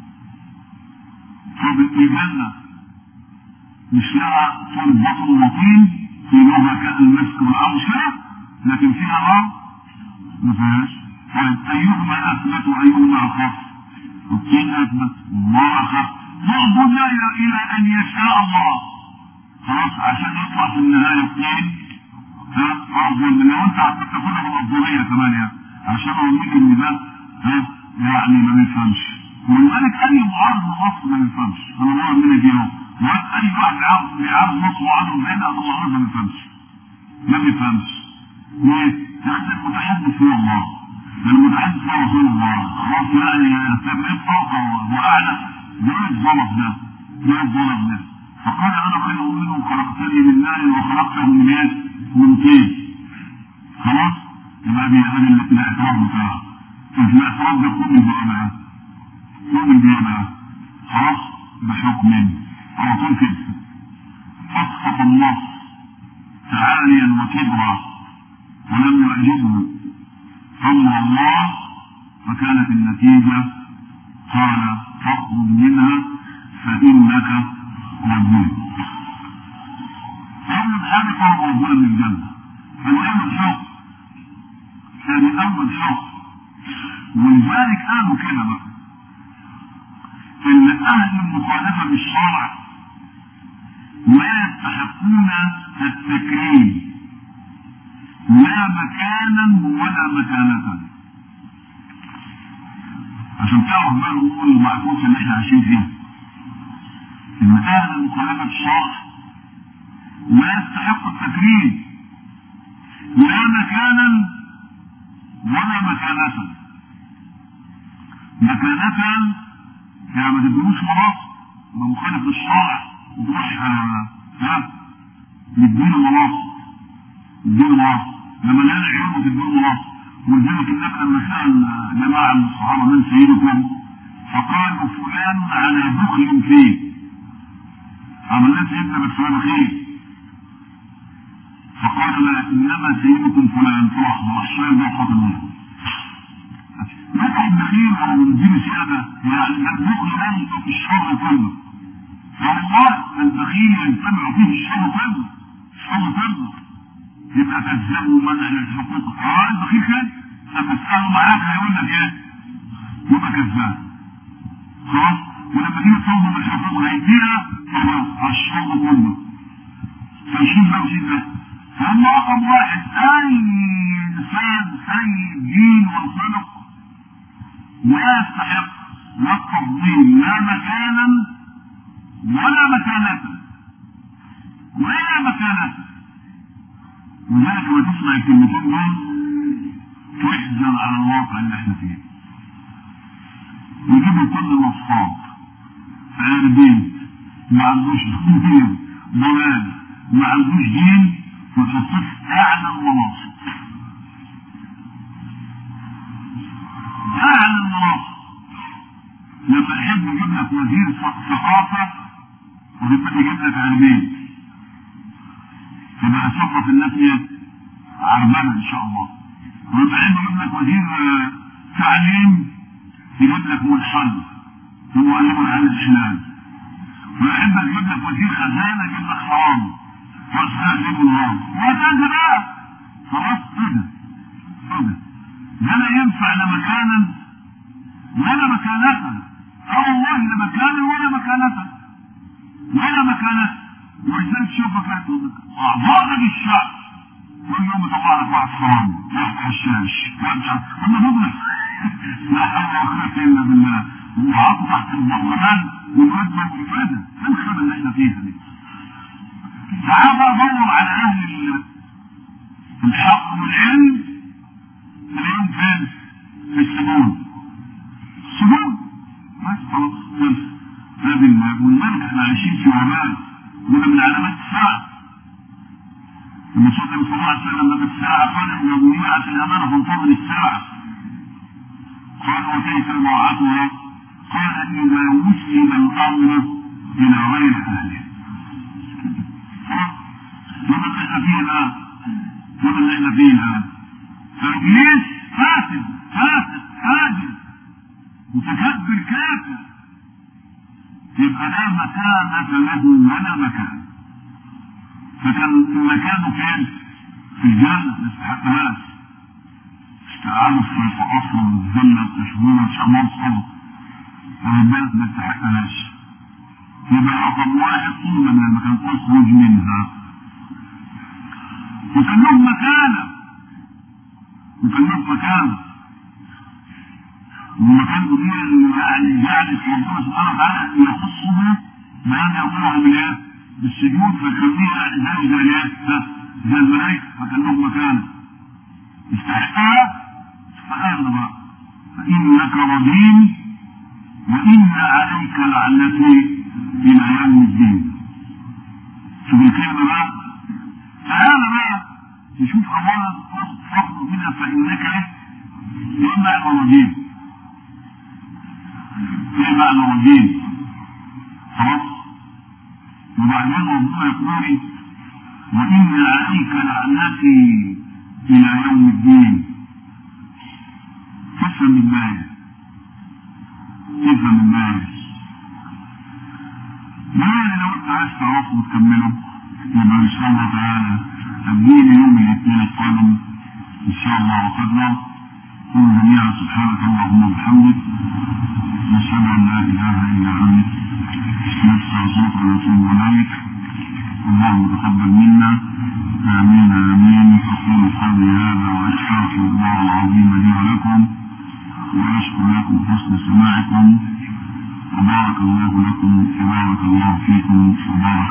Speaker 1: طب الجنه مش لها طول بطن وطين في لغه كالمسك والعرش كده لكن فيها نار ما فيهاش طيب ايهما اثبت وايهما اخف الطين اثبت النار اخف نعبد الى ان يشاء الله خلاص عشان يطلع في النهايه اثنين ها افضل من لو انت حبيت تاخدها بالافضليه كمان يعني عشان اوريك ان ده ها يعني ما بيفهمش ولذلك اي معارض لنص ما بيفهمش انا بقول من دي اهو اي واحد بيعارض بيعارض نص وعنده بعيد عن الله ما بيفهمش ما بيفهمش ليه؟ لان المتحدث هو الله المتحدث هو رسول الله خلاص يعني التبريد فوق واعلى ده الظلف ده ده الظلف ده فقال انا خير منه خلقتني من نار وخلقته من ايه؟ من طين خلاص يبقى دي هذه الاعتراف بتاعها الاعتراف ده كل بقى بقى كل بقى بقى خلاص بحكم على طول كده اسقط النص تعاليا وكبرا ولم يعجبه امر الله فكانت النتيجه قال فاخرج منها فانك رجل اول حاجه طلب ربنا من الجنه فالاول حكم ثاني اول حكم ولذلك قالوا كده بقى ان اهل المخالفه بالشرع لا يستحقون التكريم لا مكانا ولا مكانة عشان تعرف بقى الامور المعكوسه اللي احنا عايشين فيها ان اهل المخالفه بالشرع لا يستحق التكريم لا مكانا ولا مكانة مكانة يعني ما تدلوش مناصب يبقى مخالف للشرع وتروح ها يديله مناصب يديله مناصب لما لقى عيونه تديله مناصب ولذلك النبي لما سال جماعه من الصحابه من سيدكم فقالوا فلان على بخل فيه عملنا سيدنا بس هو بخيل فقال لا انما سيدكم فلان صلاح الشايل ده وحاطط منه واحد بخيل او مدير سياده يعني البخل ده يمسك الشر كله فالله البخيل يجتمع فيه الشر كله الشر كله يبقى كذاب ومنع للحقوق اه البخيل كده لما تساله معاك هيقول لك ايه؟ يبقى كذاب خلاص ولما تيجي تصوم الحقوق هيديها خلاص على الشر كله فيشوف ده ويشوف ده فهم رقم واحد اي انسان سيء دين وخلق لا يستحق لا التفضيل لا مكانا ولا مكانة ولا مكانة لذلك لما تسمع الكلمتين دول تحزن على الواقع اللي احنا فيه يجيبوا كل نصاب عاربين ما عندوش ضمير ضلال ما عندوش دين وتحطه في اعلى المناصب اعلى المناصب لما يحب يجيب لك وزير ثقافه ويبقى يجيب لك عالمين تبقى ثقافه الناس ايه؟ عربانه ان شاء الله ويبقى عنده يجيب لك وزير تعليم يجيب لك منحل ومؤلف عن الاحلال ويحب يجيب لك وزير خزانه يجيب لك حرام واستهزئ الله وهكذا بقى خلاص كده كده ده لا ينفع لا مكانا ولا مكانة اه والله لا مكانا ولا مكانة ولا مكانة ولذلك شوفك اعضاء نادي الشعب كل يوم يطلع لك واحد حرام واحد حشاش واحد هم مبلغ لا حول ولا قوة إلا بالله وحطوا تحت البرلمان والوجبة والفادة ما الخبر اللي احنا فيها دي تعال بقى دور على أهل الحق والعلم تلاقيهم فين؟ في السجون السجون بس خلاص خلص هذه والملك احنا عايشين في وبال وده من علامات الساعة الرسول صلى الله عليه وسلم لما الساعة قال إن ضيعت الأمانة فانتظر الساعة قال وكيف مراعاتها؟ قال إذا وسد الأمر إلى غير أهله وما اللي احنا فيه الآن وما اللي احنا فيه الآن فإبليس فاسد فاسد فاجر متكبر كافر يبقى لا مكانة له ولا مكان فكان مكانه فين؟ في الجنة ما يستحقهاش استعانوا في عصر الذلة والتشويه شيخ منصر والبلد ما يستحقهاش يبقى رقم واحد طول من المكان اخرج منها وكان له مكانه وكان له مكانه والمكان دي يعني جعلت ربنا سبحانه وتعالى ان يخصه بان يامرهم بالايه؟ بالسجود فيخليه زي زي الايه؟ زي الملائكه فكان له مكانه يستحقها استحقها بقى فانك رجيم وان عليك لعنتي الى يوم الدين شوف الكلمه بقى تعالى بقى نشوف اولا فضل منها فانك ايه معنى رجيم ايه معنى رجيم خلاص وبعدين ربنا يقول وان عليك لعنتي الى يوم الدين تفهم الناس تفهم الناس يعني لو انت عايز تعرفه وتكمله يبقى ان شاء الله تعالى تبديل يوم الاثنين القادم ان شاء الله وقدنا قل جميعا سبحانك اللهم وبحمدك نشهد ان لا اله الا انت نستغفرك ونتوب اليك اللهم تقبل منا امين امين اقول قولي هذا واستغفر الله العظيم لي ولكم واشكر لكم حسن سماعكم وبارك الله لكم وبارك الله فيكم وبارك